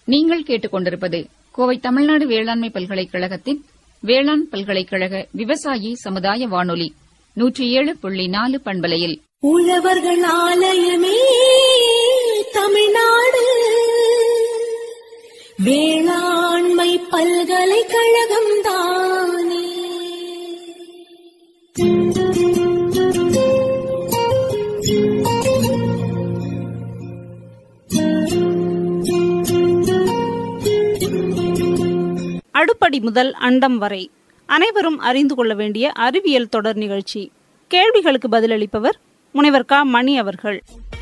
நீங்கள் கேட்டுக்கொண்டிருப்பது கோவை தமிழ்நாடு வேளாண்மை பல்கலைக்கழகத்தின் வேளாண் பல்கலைக்கழக விவசாயி சமுதாய வானொலி நூற்றி ஏழு புள்ளி நாலு பண்பலையில் உழவர்கள் ஆலயமே தமிழ்நாடு வேளாண்மை பல்கலைக்கழகம் தானே அடுப்படி முதல் அண்டம் வரை அனைவரும் அறிந்து கொள்ள வேண்டிய அறிவியல் தொடர் நிகழ்ச்சி கேள்விகளுக்கு பதிலளிப்பவர் முனைவர் க மணி அவர்கள்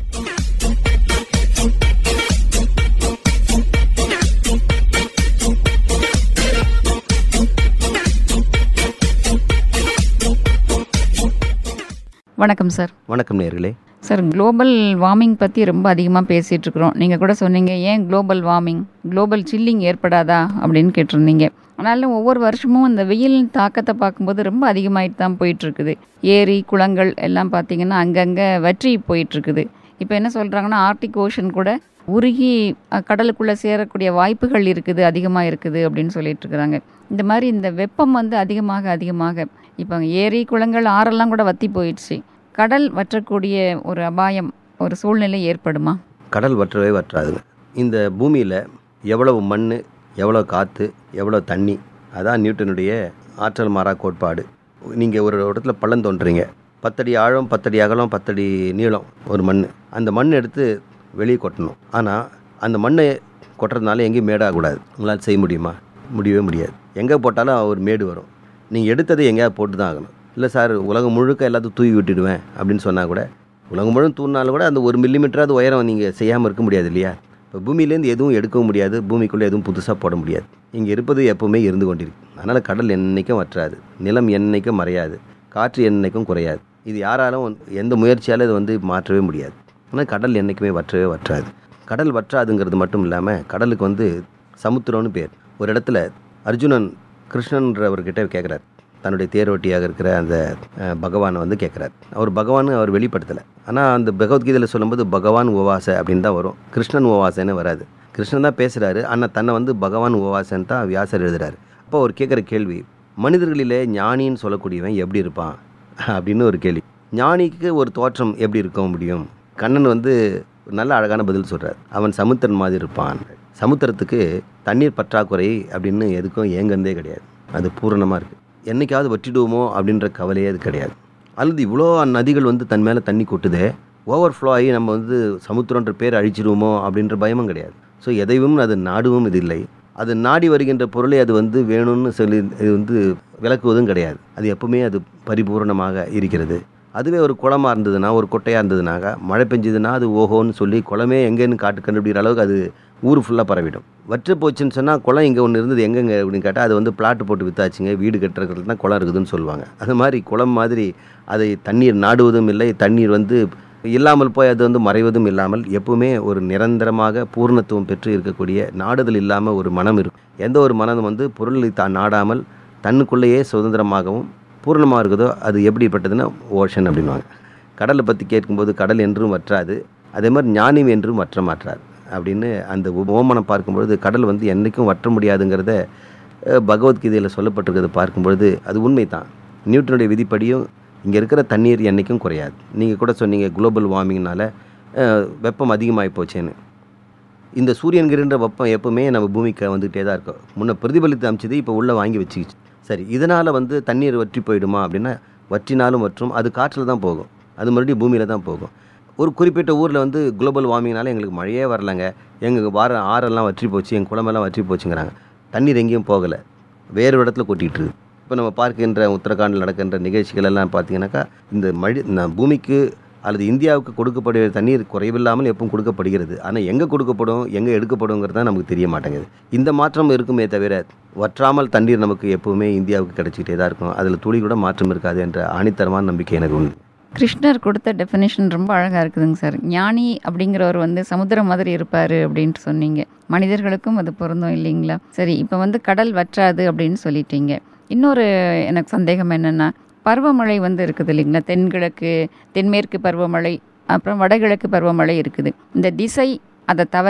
வணக்கம் சார் வணக்கம் நேர்களே சார் குளோபல் வார்மிங் பற்றி ரொம்ப அதிகமாக பேசிகிட்டு இருக்கிறோம் நீங்கள் கூட சொன்னீங்க ஏன் குளோபல் வார்மிங் குளோபல் சில்லிங் ஏற்படாதா அப்படின்னு கேட்டிருந்தீங்க ஆனாலும் ஒவ்வொரு வருஷமும் இந்த வெயில் தாக்கத்தை பார்க்கும்போது ரொம்ப அதிகமாயிட்டு தான் போயிட்டுருக்குது ஏரி குளங்கள் எல்லாம் பார்த்தீங்கன்னா அங்கங்கே வற்றி போயிட்டுருக்குது இப்போ என்ன சொல்கிறாங்கன்னா ஆர்டிக் ஓஷன் கூட உருகி அஹ், கடலுக்குள்ளே சேரக்கூடிய வாய்ப்புகள் இருக்குது அதிகமாக இருக்குது அப்படின்னு சொல்லிட்டு இருக்கிறாங்க இந்த மாதிரி இந்த வெப்பம் வந்து அதிகமாக அதிகமாக இப்போ ஏரி குளங்கள் ஆறெல்லாம் கூட வற்றி போயிடுச்சு கடல் வற்றக்கூடிய ஒரு அபாயம் ஒரு சூழ்நிலை ஏற்படுமா கடல் வற்றவே வற்றாதுங்க இந்த பூமியில் எவ்வளவு மண் எவ்வளோ காற்று எவ்வளோ தண்ணி அதான் நியூட்டனுடைய ஆற்றல் மாறா கோட்பாடு நீங்கள் ஒரு இடத்துல பள்ளம் தோன்றீங்க பத்தடி ஆழம் பத்தடி அகலம் பத்தடி நீளம் ஒரு மண் அந்த மண் எடுத்து வெளியே கொட்டணும் ஆனால் அந்த மண்ணை கொட்டுறதுனால எங்கேயும் மேடாகக்கூடாது உங்களால் செய்ய முடியுமா முடியவே முடியாது எங்கே போட்டாலும் ஒரு மேடு வரும் நீங்கள் எடுத்ததை எங்கேயாவது போட்டு தான் ஆகணும் இல்லை சார் உலகம் முழுக்க எல்லாத்தையும் தூவி விட்டுடுவேன் அப்படின்னு சொன்னால் கூட உலகம் முழுவதும் தூண்டினாலும் கூட அந்த ஒரு மில்லிமீட்டராவது உயரம் நீங்கள் செய்யாமல் இருக்க முடியாது இல்லையா இப்போ பூமியிலேருந்து எதுவும் எடுக்கவும் முடியாது பூமிக்குள்ளே எதுவும் புதுசாக போட முடியாது இங்கே இருப்பது எப்போவுமே இருந்து கொண்டிருக்கு அதனால் கடல் என்னைக்கும் வற்றாது நிலம் என்னைக்கும் மறையாது காற்று என்னைக்கும் குறையாது இது யாராலும் எந்த முயற்சியாலும் இது வந்து மாற்றவே முடியாது ஆனால் கடல் என்றைக்குமே வற்றவே வற்றாது கடல் வற்றாதுங்கிறது மட்டும் இல்லாமல் கடலுக்கு வந்து சமுத்திரம்னு பேர் ஒரு இடத்துல அர்ஜுனன் கிருஷ்ணன்றவர்கிட்ட கேட்குறார் தன்னுடைய தேரோட்டியாக இருக்கிற அந்த அஹ், பகவானை வந்து கேட்குறார் அவர் பகவான் அவர் வெளிப்படுத்தலை ஆனால் அந்த பகவத்கீதையில் சொல்லும்போது பகவான் உவாச அப்படின்னு தான் வரும் கிருஷ்ணன் உவாசன்னு வராது கிருஷ்ணன் தான் பேசுகிறாரு ஆனால் தன்னை வந்து பகவான் உவாசன்னு தான் வியாசர் எழுதுறாரு அப்போ அவர் கேட்குற கேள்வி மனிதர்களிலே ஞானின்னு சொல்லக்கூடியவன் எப்படி இருப்பான் அப்படின்னு ஒரு கேள்வி ஞானிக்கு ஒரு தோற்றம் எப்படி இருக்க முடியும் கண்ணன் வந்து ஒரு நல்ல அழகான பதில் சொல்கிறார் அவன் சமுத்திரன் மாதிரி இருப்பான் சமுத்திரத்துக்கு தண்ணீர் பற்றாக்குறை அப்படின்னு எதுக்கும் ஏங்கந்தே கிடையாது அது பூரணமாக இருக்குது என்னைக்காவது வற்றிடுவோமோ அப்படின்ற கவலையே அது கிடையாது அல்லது இவ்வளோ நதிகள் வந்து தன் மேலே தண்ணி கொட்டுதே ஓவர் ஃப்ளோ ஆகி நம்ம வந்து சமுத்திரன்ற பேர் அழிச்சிடுவோமோ அப்படின்ற பயமும் கிடையாது ஸோ எதையும் அது நாடுவும் இது இல்லை அது நாடி வருகின்ற பொருளை அது வந்து வேணும்னு சொல்லி இது வந்து விளக்குவதும் கிடையாது அது எப்பவுமே அது பரிபூரணமாக இருக்கிறது அதுவே ஒரு குளமாக இருந்ததுன்னா ஒரு கொட்டையாக இருந்ததுனாக்கா மழை பெஞ்சதுன்னா அது ஓஹோன்னு சொல்லி குளமே எங்கேன்னு காட்டு கண்டுபிடிக்கிற அளவுக்கு அது ஊர் ஃபுல்லாக பரவிடும் வற்று போச்சுன்னு சொன்னால் குளம் இங்கே ஒன்று இருந்தது எங்கெங்க அப்படின்னு கேட்டால் அது வந்து பிளாட்டு போட்டு வித்தாச்சுங்க வீடு கட்டுறதுல தான் குளம் இருக்குதுன்னு சொல்லுவாங்க அது மாதிரி குளம் மாதிரி அதை தண்ணீர் நாடுவதும் இல்லை தண்ணீர் வந்து இல்லாமல் போய் அது வந்து மறைவதும் இல்லாமல் எப்பவுமே ஒரு நிரந்தரமாக பூர்ணத்துவம் பெற்று இருக்கக்கூடிய நாடுதல் இல்லாமல் ஒரு மனம் இருக்கும் எந்த ஒரு மனம் வந்து பொருளை தான் நாடாமல் தன்னுக்குள்ளேயே சுதந்திரமாகவும் பூர்ணமாக இருக்குதோ அது எப்படிப்பட்டதுன்னா ஓஷன் அப்படின்வாங்க கடலை பற்றி கேட்கும்போது கடல் என்றும் வற்றாது அதே மாதிரி ஞானம் என்றும் வற்ற மாற்றார் அப்படின்னு அந்த ஓமனம் பார்க்கும்பொழுது கடல் வந்து என்றைக்கும் வற்ற முடியாதுங்கிறத அஹ், பகவத்கீதையில் சொல்லப்பட்டிருக்கிறத பார்க்கும்பொழுது அது உண்மை தான் நியூட்டனுடைய விதிப்படியும் இங்கே இருக்கிற தண்ணீர் என்றைக்கும் குறையாது நீங்கள் கூட சொன்னீங்க குளோபல் வார்மிங்னால அஹ், வெப்பம் அதிகமாகி போச்சேன்னு இந்த சூரியன்கிற வெப்பம் எப்பவுமே நம்ம பூமிக்கு வந்துகிட்டே தான் இருக்கும் முன்ன பிரதிபலித்து அமைச்சது இப்போ உள்ளே வாங்கி வச்சுக்கிச்சு சரி இதனால் வந்து தண்ணீர் வற்றி போயிடுமா அப்படின்னா வற்றினாலும் வற்றும் அது காற்றில் தான் போகும் அது மறுபடியும் பூமியில் தான் போகும் ஒரு குறிப்பிட்ட ஊரில் வந்து குளோபல் வார்மிங்னால எங்களுக்கு மழையே வரலங்க எங்கள் வார ஆறெல்லாம் வற்றி போச்சு எங்கள் குளமெல்லாம் வற்றி போச்சுங்கிறாங்க தண்ணீர் எங்கேயும் போகலை வேறு ஒரு இடத்துல கொட்டிகிட்டு இருக்கு இப்போ நம்ம பார்க்கின்ற உத்தரகாண்டில் நடக்கின்ற நிகழ்ச்சிகள் எல்லாம் பார்த்தீங்கன்னாக்கா இந்த மழை இந்த பூமிக்கு அல்லது இந்தியாவுக்கு கொடுக்கப்படுகிற தண்ணீர் குறைவில்லாமல் எப்பவும் கொடுக்கப்படுகிறது ஆனால் எங்கே கொடுக்கப்படும் எங்கே எடுக்கப்படுங்கிறது தான் நமக்கு தெரிய மாட்டேங்குது இந்த மாற்றம் இருக்குமே தவிர வற்றாமல் தண்ணீர் நமக்கு எப்பவுமே இந்தியாவுக்கு கிடைச்சிக்கிட்டே தான் இருக்கும் அதில் துளி கூட மாற்றம் இருக்காது என்ற ஆணித்தரமான நம்பிக்கை எனக்கு உண்டு கிருஷ்ணர் கொடுத்த டெஃபினேஷன் ரொம்ப அழகாக இருக்குதுங்க சார் ஞானி அப்படிங்கிறவர் வந்து சமுத்திரம் மாதிரி இருப்பார் அப்படின்ட்டு சொன்னீங்க மனிதர்களுக்கும் அது பொருந்தும் இல்லைங்களா சரி இப்போ வந்து கடல் வற்றாது அப்படின்னு சொல்லிட்டீங்க இன்னொரு எனக்கு சந்தேகம் என்னென்னா பருவமழை வந்து இருக்குது இல்லைங்களா தென்கிழக்கு தென்மேற்கு பருவமழை அப்புறம் வடகிழக்கு பருவமழை இருக்குது இந்த திசை அதை தவிர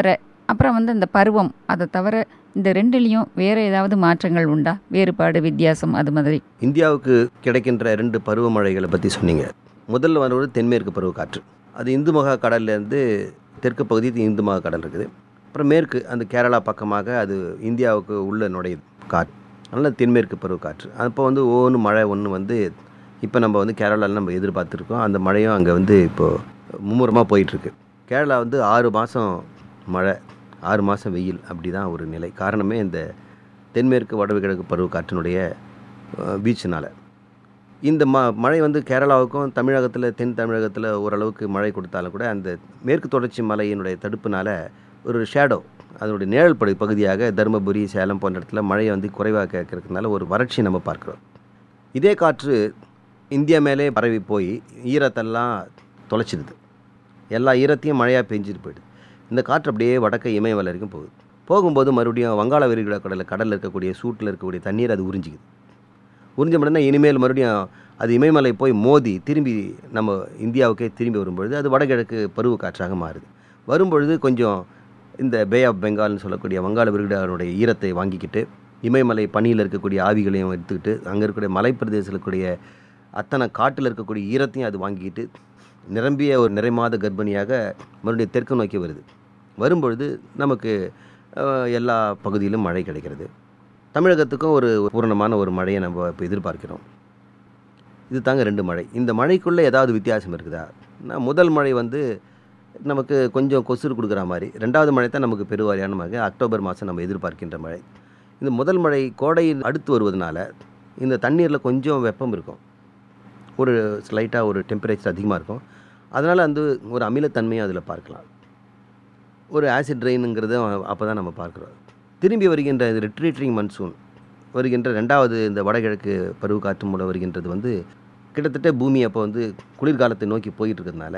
அப்புறம் வந்து இந்த பருவம் அதை தவிர இந்த ரெண்டுலேயும் வேறு ஏதாவது மாற்றங்கள் உண்டா வேறுபாடு வித்தியாசம் அது மாதிரி இந்தியாவுக்கு கிடைக்கின்ற ரெண்டு பருவமழைகளை பற்றி சொன்னீங்க முதல்ல வருவது தென்மேற்கு பருவக்காற்று அது இந்து மகா கடல்லேருந்து தெற்கு பகுதி இந்து மகா கடல் இருக்குது அப்புறம் மேற்கு அந்த கேரளா பக்கமாக அது இந்தியாவுக்கு உள்ள நுழையுது காற்று அதனால் தென்மேற்கு பருவக்காற்று அப்போ வந்து ஒவ்வொன்று மழை ஒன்று வந்து இப்போ நம்ம வந்து கேரளாவில் நம்ம எதிர்பார்த்துருக்கோம் அந்த மழையும் அங்கே வந்து இப்போது மும்முரமாக போயிட்டுருக்கு கேரளா வந்து ஆறு மாதம் மழை ஆறு மாதம் வெயில் அப்படி தான் ஒரு நிலை காரணமே இந்த தென்மேற்கு வடகிழக்கு பருவக்காற்றினுடைய அஹ், வீச்சுனால இந்த ம மழை வந்து கேரளாவுக்கும் தமிழகத்தில் தென் தமிழகத்தில் ஓரளவுக்கு மழை கொடுத்தாலும் கூட அந்த மேற்கு தொடர்ச்சி மலையினுடைய தடுப்புனால ஒரு ஷேடோ அதனுடைய நிழல் படு பகுதியாக தருமபுரி சேலம் போன்ற இடத்துல மழையை வந்து குறைவாக கேட்கறதுனால ஒரு வறட்சி நம்ம பார்க்குறோம் இதே காற்று இந்தியா மேலே பரவி போய் ஈரத்தெல்லாம் தொலைச்சிடுது எல்லா ஈரத்தையும் மழையாக பெஞ்சிட்டு போயிடுது இந்த காற்று அப்படியே வடக்க இமயமலை வரைக்கும் போகுது போகும்போது மறுபடியும் வங்காள விரிகுடா கடலில் கடலில் இருக்கக்கூடிய சூட்டில் இருக்கக்கூடிய தண்ணீர் அது உறிஞ்சிக்குது உறிஞ்ச உடனே இனிமேல் மறுபடியும் அது இமயமலை போய் மோதி திரும்பி நம்ம இந்தியாவுக்கே திரும்பி வரும்பொழுது அது வடகிழக்கு பருவ காற்றாக மாறுது வரும்பொழுது கொஞ்சம் இந்த பே ஆஃப் பெங்கால்னு சொல்லக்கூடிய வங்காள விரிகுடாவுடைய ஈரத்தை வாங்கிக்கிட்டு இமயமலை பனியில் இருக்கக்கூடிய ஆவிகளையும் எடுத்துக்கிட்டு அங்கே இருக்கக்கூடிய மலைப்பிரதேசத்தில் இருக்கக்கூடிய அத்தனை காட்டில் இருக்கக்கூடிய ஈரத்தையும் அது வாங்கிக்கிட்டு நிரம்பிய ஒரு நிறைமாத கர்ப்பிணியாக மறுபடியும் தெற்கு நோக்கி வருது வரும்பொழுது நமக்கு அஹ், எல்லா பகுதியிலும் மழை கிடைக்கிறது தமிழகத்துக்கும் ஒரு பூரணமான ஒரு மழையை நம்ம இப்போ எதிர்பார்க்கிறோம் இது தாங்க ரெண்டு மழை இந்த மழைக்குள்ளே ஏதாவது வித்தியாசம் இருக்குதா நான் முதல் மழை வந்து நமக்கு கொஞ்சம் கொசுறு கொடுக்குற மாதிரி ரெண்டாவது மழை தான் நமக்கு பெருவாரியான மழை அக்டோபர் மாதம் நம்ம எதிர்பார்க்கின்ற மழை இந்த முதல் மழை கோடையில் அடுத்து வருவதனால இந்த தண்ணீரில் கொஞ்சம் வெப்பம் இருக்கும் ஒரு ஸ்லைட்டாக ஒரு டெம்பரேச்சர் அதிகமாக இருக்கும் அதனால் அந்த ஒரு அமிலத்தன்மையும் அதில் பார்க்கலாம் ஒரு ஆசிட் ரெயினுங்கிறத அப்போ தான் நம்ம பார்க்குறோம் திரும்பி வருகின்ற இது ரிட்ரீட்டிங் மன்சூன் வருகின்ற ரெண்டாவது இந்த வடகிழக்கு பருவக்காற்று மூலம் வருகின்றது வந்து கிட்டத்தட்ட பூமி அப்போ வந்து குளிர்காலத்தை நோக்கி போயிட்டு இருக்கிறதுனால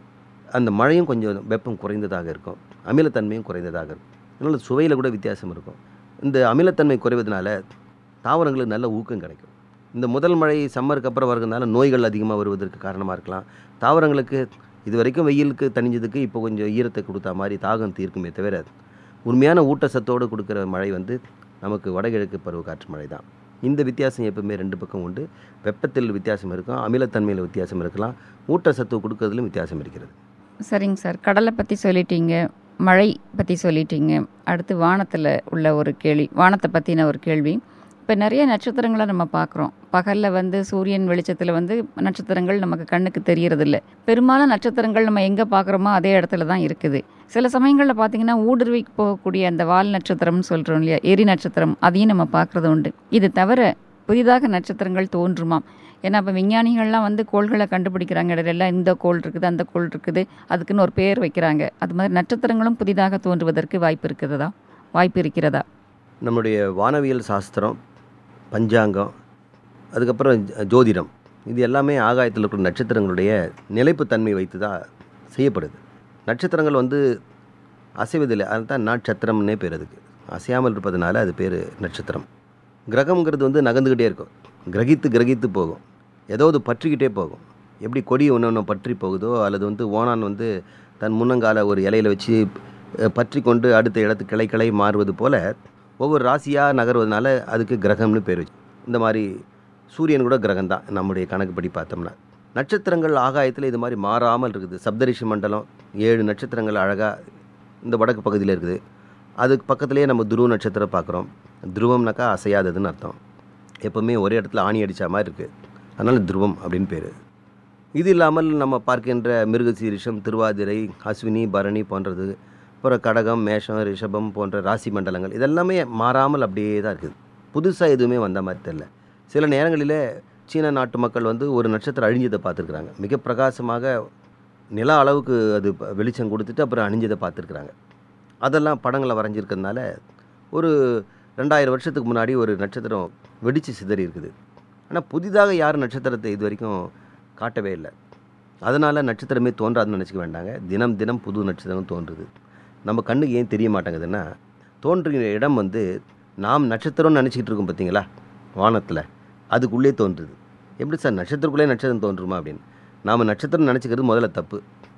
அந்த மழையும் கொஞ்சம் வெப்பம் குறைந்ததாக இருக்கும் அமிலத்தன்மையும் குறைந்ததாக இருக்கும் அதனால் சுவையில் கூட வித்தியாசம் இருக்கும் இந்த அமிலத்தன்மை குறைவதனால தாவரங்களுக்கு நல்ல ஊக்கம் கிடைக்கும் இந்த முதல் மழை சம்மருக்கு அப்புறம் வருகிறதுனால நோய்கள் அதிகமாக வருவதற்கு காரணமாக இருக்கலாம் தாவரங்களுக்கு இது வரைக்கும் வெயிலுக்கு தணிஞ்சதுக்கு இப்போ கொஞ்சம் ஈரத்தை கொடுத்தா மாதிரி தாகம் தீர்க்குமே தவிர உண்மையான ஊட்டச்சத்தோடு கொடுக்குற மழை வந்து நமக்கு வடகிழக்கு பருவக்காற்று மழை தான் இந்த வித்தியாசம் எப்பவுமே ரெண்டு பக்கம் உண்டு வெப்பத்தில் வித்தியாசம் இருக்கும் அமிலத்தன்மையில் வித்தியாசம் இருக்கலாம் ஊட்டச்சத்து கொடுக்கறதுலையும் வித்தியாசம் இருக்கிறது சரிங்க சார் கடலை பற்றி சொல்லிட்டீங்க மழை பற்றி சொல்லிட்டீங்க அடுத்து வானத்தில் உள்ள ஒரு கேள்வி வானத்தை பற்றின ஒரு கேள்வி இப்போ நிறைய நட்சத்திரங்களை நம்ம பார்க்குறோம் பகலில் வந்து சூரியன் வெளிச்சத்தில் வந்து நட்சத்திரங்கள் நமக்கு கண்ணுக்கு தெரியறதில்ல பெரும்பாலும் நட்சத்திரங்கள் நம்ம எங்கே பார்க்குறோமோ அதே இடத்துல தான் இருக்குது சில சமயங்களில் பார்த்தீங்கன்னா ஊடுருவி போகக்கூடிய அந்த வால் நட்சத்திரம்னு சொல்கிறோம் இல்லையா எரி நட்சத்திரம் அதையும் நம்ம பார்க்குறது உண்டு இது தவிர புதிதாக நட்சத்திரங்கள் தோன்றுமாம் ஏன்னா இப்போ விஞ்ஞானிகள்லாம் வந்து கோள்களை கண்டுபிடிக்கிறாங்க இடையில இந்த கோள் இருக்குது அந்த கோள் இருக்குது அதுக்குன்னு ஒரு பேர் வைக்கிறாங்க அது மாதிரி நட்சத்திரங்களும் புதிதாக தோன்றுவதற்கு வாய்ப்பு இருக்குதா வாய்ப்பு இருக்கிறதா நம்முடைய வானவியல் சாஸ்திரம் பஞ்சாங்கம் அதுக்கப்புறம் ஜ- ஜோதிடம் இது எல்லாமே ஆகாயத்தில் இருக்கிற நட்சத்திரங்களுடைய நிலைப்புத்தன்மை வைத்து தான் செய்யப்படுது நட்சத்திரங்கள் வந்து அசைவதில்லை அதுதான் நட்சத்திரம்னே பேர் அதுக்கு அசையாமல் இருப்பதனால அது பேர் நட்சத்திரம் கிரகம்ங்கிறது வந்து நகர்ந்துக்கிட்டே இருக்கும் கிரகித்து கிரகித்து போகும் ஏதாவது பற்றிக்கிட்டே போகும் எப்படி கொடி ஒன்று ஒன்று பற்றி போகுதோ அல்லது வந்து ஓனான் வந்து தன் முன்னங்கால ஒரு இலையில வச்சு அஹ், பற்றி கொண்டு அடுத்த இடத்துக்கு கிளை கிளை மாறுவது போல் ஒவ்வொரு ராசியாக நகர்வதனால அதுக்கு கிரகம்னு பேர் வச்சு இந்த மாதிரி சூரியன் கூட கிரகம் தான் நம்முடைய கணக்குப்படி பார்த்தோம்னா நட்சத்திரங்கள் ஆகாயத்தில் இது மாதிரி மாறாமல் இருக்குது சப்தரிஷி மண்டலம் ஏழு நட்சத்திரங்கள் அழகாக இந்த வடக்கு பகுதியில் இருக்குது அதுக்கு பக்கத்துலேயே நம்ம துருவ நட்சத்திரம் பார்க்குறோம் துருவம்னாக்கா அசையாததுன்னு அர்த்தம் எப்போவுமே ஒரே இடத்துல ஆணி அடித்த மாதிரி இருக்குது அதனால் துருவம் அப்படின்னு பேர் இது இல்லாமல் நம்ம பார்க்கின்ற மிருகசீரிஷம் திருவாதிரை அஸ்வினி பரணி போன்றது அப்புறம் கடகம் மேஷம் ரிஷபம் போன்ற ராசி மண்டலங்கள் இதெல்லாமே மாறாமல் அப்படியே தான் இருக்குது புதுசாக எதுவுமே வந்த மாதிரி தெரில சில நேரங்களில் சீன நாட்டு மக்கள் வந்து ஒரு நட்சத்திரம் அழிஞ்சதை பார்த்துருக்குறாங்க மிக பிரகாசமாக நில அளவுக்கு அது ப- வெளிச்சம் கொடுத்துட்டு அப்புறம் அணிஞ்சதை பார்த்துருக்குறாங்க அதெல்லாம் படங்களை வரைஞ்சிருக்கிறதுனால ஒரு ரெண்டாயிரம் வருஷத்துக்கு முன்னாடி ஒரு நட்சத்திரம் வெடித்து சிதறி இருக்குது ஆனால் புதிதாக யாரும் நட்சத்திரத்தை இது வரைக்கும் காட்டவே இல்லை அதனால் நட்சத்திரமே தோன்றாதுன்னு நினச்சிக்க வேண்டாங்க தினம் தினம் புது நட்சத்திரம் தோன்றுது நம்ம கண்ணுக்கு ஏன் தெரிய மாட்டேங்குதுன்னா தோன்றுகிற இடம் வந்து நாம் நட்சத்திரம்னு நினச்சிக்கிட்டு இருக்கோம் பார்த்தீங்களா வானத்தில் அதுக்குள்ளே தோன்றுது எப்படி சார் நட்சத்திரக்குள்ளே நட்சத்திரம் தோன்றுமா அப்படின்னு நாம் நட்சத்திரம் நினச்சிக்கிறது முதல்ல தப்பு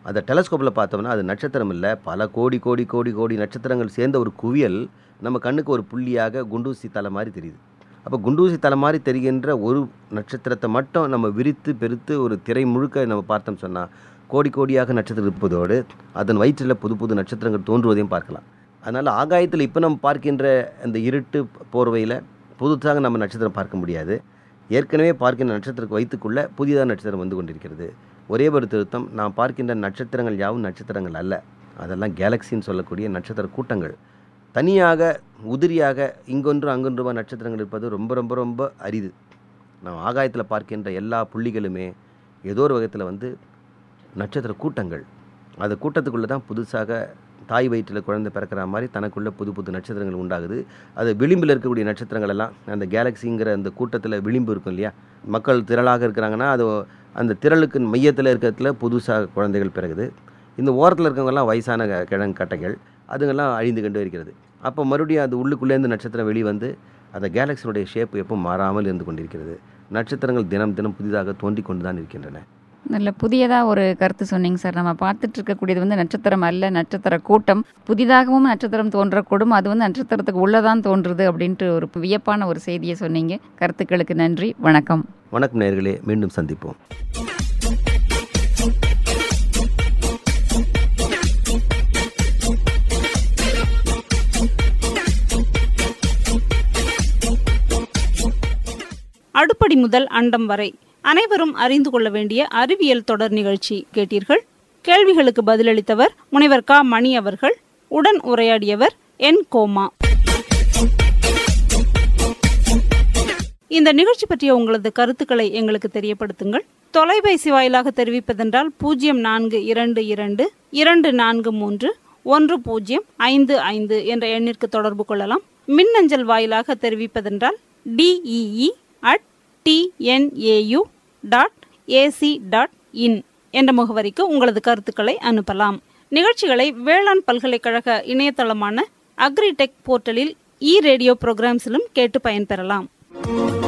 அதை டெலஸ்கோப்பில் பார்த்தோம்னா அது நட்சத்திரம் இல்லை பல கோடி கோடி கோடி கோடி நட்சத்திரங்கள் சேர்ந்த ஒரு குவியல் நம்ம கண்ணுக்கு ஒரு புள்ளியாக குண்டூசி தலை மாதிரி தெரியுது அப்போ குண்டூசி தலை மாதிரி தெரிகின்ற ஒரு நட்சத்திரத்தை மட்டும் நம்ம விரித்து பெருத்து ஒரு திரை முழுக்க நம்ம பார்த்தோம் சொன்னால் கோடி கோடியாக நட்சத்திரம் இருப்பதோடு அதன் வயிற்றில் புது புது நட்சத்திரங்கள் தோன்றுவதையும் பார்க்கலாம் அதனால் ஆகாயத்தில் இப்போ நம்ம பார்க்கின்ற அந்த இருட்டு போர்வையில் புதுசாக நம்ம நட்சத்திரம் பார்க்க முடியாது ஏற்கனவே பார்க்கின்ற நட்சத்திரக்கு வைத்துக்குள்ள புதியதாக நட்சத்திரம் வந்து கொண்டிருக்கிறது ஒரே ஒரு திருத்தம் நாம் பார்க்கின்ற நட்சத்திரங்கள் யாவும் நட்சத்திரங்கள் அல்ல அதெல்லாம் கேலக்சின்னு சொல்லக்கூடிய நட்சத்திர கூட்டங்கள் தனியாக உதிரியாக இங்கொன்று அங்கொன்றுமா நட்சத்திரங்கள் இருப்பது ரொம்ப ரொம்ப ரொம்ப அரிது நாம் ஆகாயத்தில் பார்க்கின்ற எல்லா புள்ளிகளுமே ஏதோ ஒரு வகத்தில் வந்து நட்சத்திர கூட்டங்கள் அந்த கூட்டத்துக்குள்ளே தான் புதுசாக தாய் வயிற்றில் குழந்தை பிறக்கிற மாதிரி தனக்குள்ள புது புது நட்சத்திரங்கள் உண்டாகுது அது விளிம்பில் இருக்கக்கூடிய நட்சத்திரங்கள் எல்லாம் அந்த கேலக்சிங்கிற அந்த கூட்டத்தில் விளிம்பு இருக்கும் இல்லையா மக்கள் திரளாக இருக்கிறாங்கன்னா அது அந்த திரளுக்கு மையத்தில் இருக்கிறதுல புதுசாக குழந்தைகள் பிறகுது இந்த ஓரத்தில் இருக்கவங்கெல்லாம் வயசான க- கிழங்கு கட்டைகள் அதுங்கெல்லாம் அழிந்து கொண்டு இருக்கிறது அப்போ மறுபடியும் அது உள்ளுக்குள்ளேருந்து நட்சத்திரம் வெளிவந்து அந்த கேலக்சியினுடைய ஷேப் எப்போ மாறாமல் இருந்து கொண்டிருக்கிறது நட்சத்திரங்கள் தினம் தினம் புதிதாக தோன்றிக் கொண்டு தான் இருக்கின்றன நல்ல புதியதாக ஒரு கருத்து சொன்னீங்க சார் நம்ம பார்த்துட்டு இருக்கக்கூடியது வந்து நட்சத்திரம் அல்ல நட்சத்திர கூட்டம் புதிதாகவும் நட்சத்திரம் தோன்றக்கூடும் அது வந்து நட்சத்திரத்துக்கு உள்ளதான் தோன்றுது அப்படின்ட்டு ஒரு வியப்பான ஒரு செய்தியை சொன்னீங்க கருத்துக்களுக்கு நன்றி வணக்கம் வணக்கம் நேயர்களே மீண்டும் சந்திப்போம் அடுப்படி முதல் அண்டம் வரை அனைவரும் அறிந்து கொள்ள வேண்டிய அறிவியல் தொடர் நிகழ்ச்சி கேட்டீர்கள் கேள்விகளுக்கு பதிலளித்தவர் முனைவர் க மணி அவர்கள் உடன் உரையாடியவர் என் கோமா இந்த நிகழ்ச்சி பற்றிய உங்களது கருத்துக்களை எங்களுக்கு தெரியப்படுத்துங்கள் தொலைபேசி வாயிலாக தெரிவிப்பதென்றால் பூஜ்ஜியம் நான்கு இரண்டு இரண்டு இரண்டு நான்கு மூன்று ஒன்று பூஜ்ஜியம் ஐந்து ஐந்து என்ற எண்ணிற்கு தொடர்பு கொள்ளலாம் மின்னஞ்சல் வாயிலாக தெரிவிப்பதென்றால் TEE at TNAU dot AC dot in என்ற முகவரிக்கு உங்களது கருத்துக்களை அனுப்பலாம் நிகழ்ச்சிகளை வேளாண் பல்கலைக்கழக இணையதளமான அக்ரிடெக் போர்ட்டலில் இ ரேடியோ ப்ரோக்ராம்ஸிலும் கேட்டு பயன்பெறலாம்